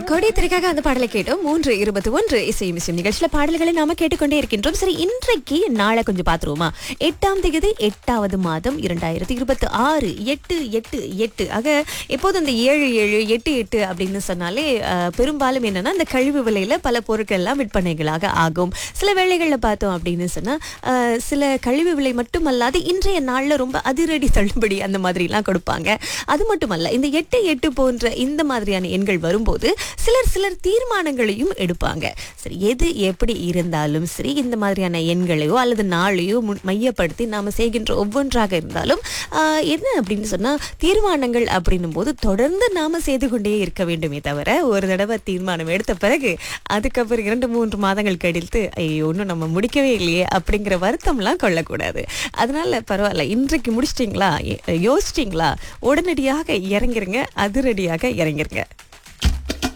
கொடி திரைக்காக அந்த பாடலை கேட்டோம் மூன்று இருபத்தி ஒன்று இசை மிசியம் நிகழ்ச்சியில பாடல்களை நாம கேட்டுக்கொண்டே இருக்கின்றோம் சரி இன்றைக்கு நாளை கொஞ்சம் பாத்துருவோமா எட்டாம் தேதி எட்டாவது மாதம் இரண்டாயிரத்தி இருபத்தி ஆறு எட்டு எட்டு எட்டு ஆக எப்போதும் இந்த ஏழு ஏழு எட்டு எட்டு அப்படின்னு சொன்னாலே அஹ், பெரும்பாலும் என்னன்னா இந்த கழிவு விலையில பல பொருட்கள் எல்லாம் விற்பனைகளாக ஆகும் சில வேளைகள்ல பார்த்தோம் அப்படின்னு சொன்னா அஹ், சில கழிவு விலை மட்டுமல்லாது இன்றைய நாள்ல ரொம்ப அதிரடி தள்ளுபடி அந்த மாதிரி எல்லாம் கொடுப்பாங்க அது மட்டுமல்ல இந்த எட்டு எட்டு போன்ற இந்த மாதிரியான எண்கள் வரும்போது சிலர் சிலர் தீர்மானங்களையும் எடுப்பாங்க சரி எது எப்படி இருந்தாலும் சரி இந்த மாதிரியான எண்களையோ அல்லது நாளையோ முன்- மையப்படுத்தி நாம செய்கின்ற ஒவ்வொன்றாக இருந்தாலும் ஆஹ், என்ன அப்படின்னு சொன்னா தீர்மானங்கள் அப்படின்னும் போது தொடர்ந்து நாம செய்து கொண்டே இருக்க வேண்டுமே தவிர ஒரு தடவை தீர்மானம் எடுத்த பிறகு அதுக்கப்புறம் இரண்டு மூன்று மாதங்கள் கழித்து ஐயோ ஒன்றும் நம்ம முடிக்கவே இல்லையே அப்படிங்கிற வருத்தம்லாம் கொள்ளக்கூடாது அதனால பரவாயில்ல இன்றைக்கு முடிச்சிட்டிங்களா யோசிச்சிட்டிங்களா உடனடியாக இறங்கிருங்க அதிரடியாக இறங்கிருங்க